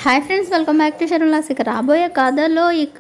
hi friends welcome back to షర్మిలాస్ ఇక రాబోయే కథలో ఇక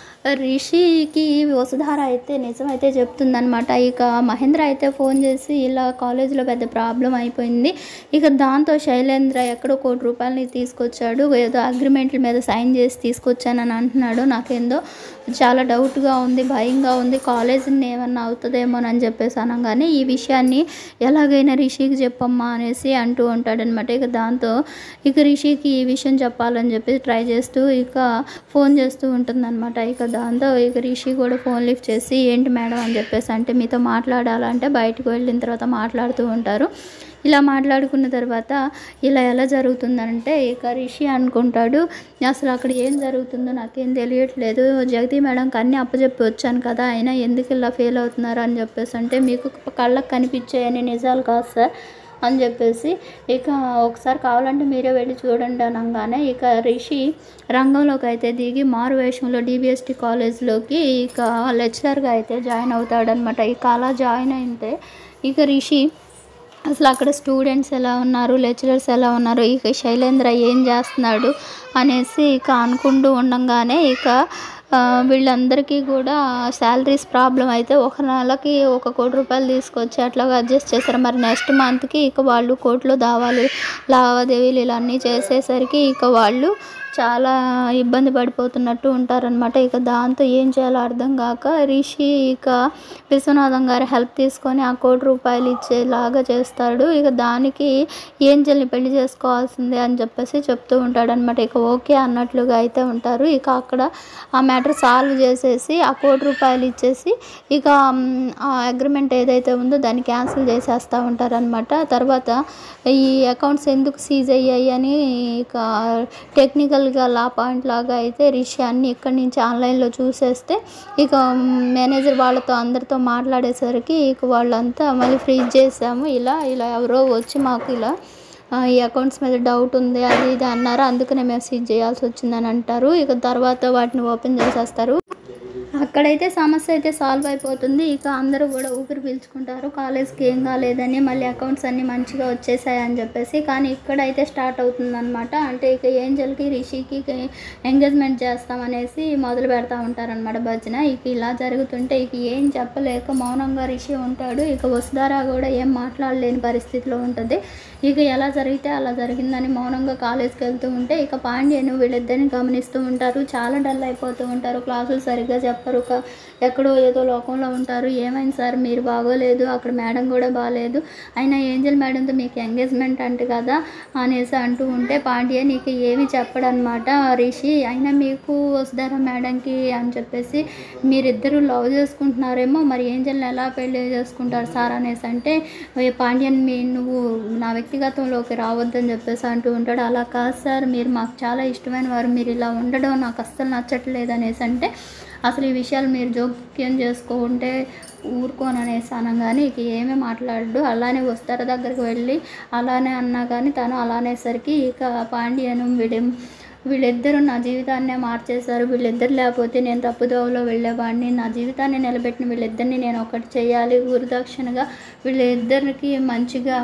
రిషికి వసుధార అయితే నిజమైతే చెప్తుందనమాట ఇక మహేంద్ర అయితే ఫోన్ చేసి ఇలా కాలేజీలో పెద్ద ప్రాబ్లం అయిపోయింది ఇక దాంతో శైలేంద్ర ఎక్కడో కోటి రూపాయలని తీసుకొచ్చాడు ఏదో అగ్రిమెంట్ల మీద సైన్ చేసి తీసుకొచ్చానని అంటున్నాడు నాకేందో చాలా డౌట్గా ఉంది భయంగా ఉంది కాలేజీని ఏమన్నా అవుతుందేమోనని చెప్పేసి అనగానే ఈ విషయాన్ని ఎలాగైనా రిషికి చెప్పమ్మా అనేసి అంటూ ఉంటాడనమాట ఇక దాంతో ఇక రిషికి ఈ విషయం చెప్పాలని చెప్పి ట్రై చేస్తూ ఇక ఫోన్ చేస్తూ ఉంటుందన్నమాట ఇక దాంతో ఇక రిషి కూడా ఫోన్ లిఫ్ట్ చేసి ఏంటి మేడం అని చెప్పేసి అంటే మీతో మాట్లాడాలంటే బయటకు వెళ్ళిన తర్వాత మాట్లాడుతూ ఉంటారు ఇలా మాట్లాడుకున్న తర్వాత ఇలా ఎలా జరుగుతుందంటే ఇక రిషి అనుకుంటాడు అసలు అక్కడ ఏం జరుగుతుందో నాకేం తెలియట్లేదు జగతి మేడంకి అన్నీ అప్పచెప్పి వచ్చాను కదా అయినా ఎందుకు ఇలా ఫెయిల్ అవుతున్నారు అని చెప్పేసి అంటే మీకు కళ్ళకు కనిపించాయని నిజాలు కాదు సార్ అని చెప్పేసి ఇక ఒకసారి కావాలంటే మీరే వెళ్ళి చూడండి అనగానే ఇక రిషి రంగంలోకి అయితే దిగి మారు వేషంలో డిబిఎస్టి కాలేజ్లోకి ఇక లెక్చరర్గా అయితే జాయిన్ అవుతాడనమాట ఇక అలా జాయిన్ అయితే ఇక రిషి అసలు అక్కడ స్టూడెంట్స్ ఎలా ఉన్నారు లెక్చరర్స్ ఎలా ఉన్నారు ఇక శైలేంద్ర ఏం చేస్తున్నాడు అనేసి ఇక అనుకుంటూ ఉండంగానే ఇక ఆ, వీళ్ళందరికీ కూడా శాలరీస్ ప్రాబ్లం అయితే ఒక నెలకి ఒక కోటి రూపాయలు తీసుకొచ్చి అట్లాగా అడ్జస్ట్ చేశారు మరి నెక్స్ట్ మంత్కి ఇక వాళ్ళు కోర్టులో దావాలు లావాదేవీలు ఇలా అన్నీ చేసేసరికి ఇక వాళ్ళు చాలా ఇబ్బంది పడిపోతున్నట్టు ఉంటారనమాట ఇక దాంతో ఏం చేయాలో అర్థం కాక రిషి ఇక విశ్వనాథం గారి హెల్ప్ తీసుకొని ఆ కోటి రూపాయలు ఇచ్చేలాగా చేస్తాడు ఇక దానికి ఏంజల్ని పెళ్లి చేసుకోవాల్సిందే అని చెప్పేసి చెప్తూ ఉంటాడనమాట ఇక ఓకే అన్నట్లుగా అయితే ఉంటారు ఇక అక్కడ ఆ మ్యాటర్ సాల్వ్ చేసేసి ఆ కోటి రూపాయలు ఇచ్చేసి ఇక మ్, ఆ అగ్రిమెంట్ ఏదైతే ఉందో దాన్ని క్యాన్సిల్ చేసేస్తూ ఉంటారనమాట తర్వాత ఈ అకౌంట్స్ ఎందుకు సీజ్ అయ్యాయి అని ఇక టెక్నికల్గా లా పాయింట్ లాగా అయితే రిషి అన్ని ఇక్కడి నుంచి ఆన్లైన్లో చూసేస్తే ఇక మేనేజర్ వాళ్ళతో అందరితో మాట్లాడేసరికి ఇక వాళ్ళంతా మళ్ళీ ఫ్రీజ్ చేసాము ఇలా ఇలా ఎవరో వచ్చి మాకు ఇలా ఆ, ఈ అకౌంట్స్ మీద డౌట్ ఉంది అది ఇది అన్నారు అందుకనే మెసేజ్ చేయాల్సి వచ్చిందని అంటారు ఇక తర్వాత వాటిని ఓపెన్ చేసేస్తారు అక్కడైతే సమస్య అయితే సాల్వ్ అయిపోతుంది ఇక అందరూ కూడా ఊపిరి పీల్చుకుంటారు కాలేజ్కి ఏం కాలేదని మళ్ళీ అకౌంట్స్ అన్నీ మంచిగా వచ్చేసాయి అని చెప్పేసి కానీ ఇక్కడైతే స్టార్ట్ అవుతుంది అనమాట అంటే ఇక ఏంజల్కి రిషికి ఎంగేజ్మెంట్ చేస్తామనేసి మొదలు పెడతా ఉంటారనమాట భజన ఇక ఇలా జరుగుతుంటే ఇక ఏం చెప్పలేక మౌనంగా రిషి ఉంటాడు ఇక వసుధారా కూడా ఏం మాట్లాడలేని పరిస్థితిలో ఉంటుంది ఇక ఎలా జరిగితే అలా జరిగిందని మౌనంగా కాలేజ్కి వెళ్తూ ఉంటే ఇక పాండ్యను వీళ్ళిద్దరిని గమనిస్తూ ఉంటారు చాలా డల్ అయిపోతూ ఉంటారు క్లాసులు సరిగ్గా చెప్పరు క- ఎక్కడో ఏదో లోకంలో ఉంటారు ఏమైంది సార్ మీరు బాగోలేదు అక్కడ మేడం కూడా బాగాలేదు అయినా ఏంజల్ మేడంతో మీకు ఎంగేజ్మెంట్ అంట కదా అనేసి అంటూ ఉంటే పాండ్య నీకు ఏమి చెప్పడనమాట రిషి అయినా మీకు వసుధారా మేడంకి అని చెప్పేసి మీరిద్దరూ లవ్ చేసుకుంటున్నారేమో మరి ఏంజల్ని ఎలా పెళ్లి చేసుకుంటారు సార్ అనేసి అంటే "ఏ పాండ్యన్ మీ నువ్వు నా వ్యక్తిగతంలోకి రావద్దని చెప్పేసి అంటూ ఉంటాడు అలా కాదు సార్ మీరు మాకు చాలా ఇష్టమైన వారు మీరు ఇలా ఉండడం నాకు అస్సలు నచ్చట్లేదు అనేసి అంటే అసలు ఈ విషయాలు మీరు జోక్యం చేసుకుంటే ఊరుకోను అనేసి అనగానే ఇక ఏమీ మాట్లాడు అలానే వస్తార దగ్గరికి వెళ్ళి అలానే అన్నా కానీ తను అలానేసరికి ఇక పాండ్యను వీడి వీళ్ళిద్దరూ నా జీవితాన్నే మార్చేశారు వీళ్ళిద్దరు లేకపోతే నేను తప్పుదోవలో వెళ్ళేవాడిని నా జీవితాన్ని నిలబెట్టిన వీళ్ళిద్దరిని నేను ఒకటి చేయాలి గురుదక్షిణగా వీళ్ళిద్దరికి మంచిగా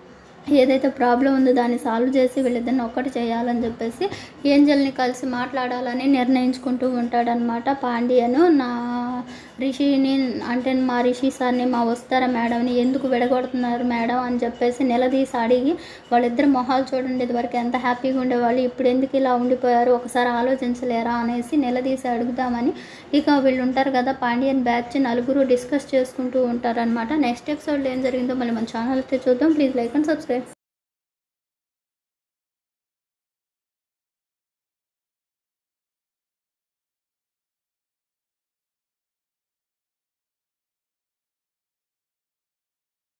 ఏదైతే ప్రాబ్లం ఉందో దాన్ని సాల్వ్ చేసి వీళ్ళిద్దరిని ఒక్కటి చేయాలని చెప్పేసి ఏంజల్ని కలిసి మాట్లాడాలని నిర్ణయించుకుంటూ ఉంటాడనమాట పాండ్యను నా రిషిని అంటే మా రిషి సార్ని మా వస్తారా మేడంని ఎందుకు విడగొడుతున్నారు మేడం అని చెప్పేసి నిలదీసి అడిగి వాళ్ళిద్దరు మొహాలు చూడండి ఇదివరకు ఎంత హ్యాపీగా ఉండేవాళ్ళు ఇప్పుడు ఎందుకు ఇలా ఉండిపోయారు ఒకసారి ఆలోచించలేరా అనేసి నిలదీసి అడుగుదామని ఇక వీళ్ళు ఉంటారు కదా పాండ్యన్ బ్యాచ్ నలుగురు డిస్కస్ చేసుకుంటూ ఉంటారనమాట నెక్స్ట్ ఎపిసోడ్లో ఏం జరిగిందో మళ్ళీ మన ఛానల్ అయితే చూద్దాం ప్లీజ్ లైక్ అండ్ సబ్స్క్రైబ్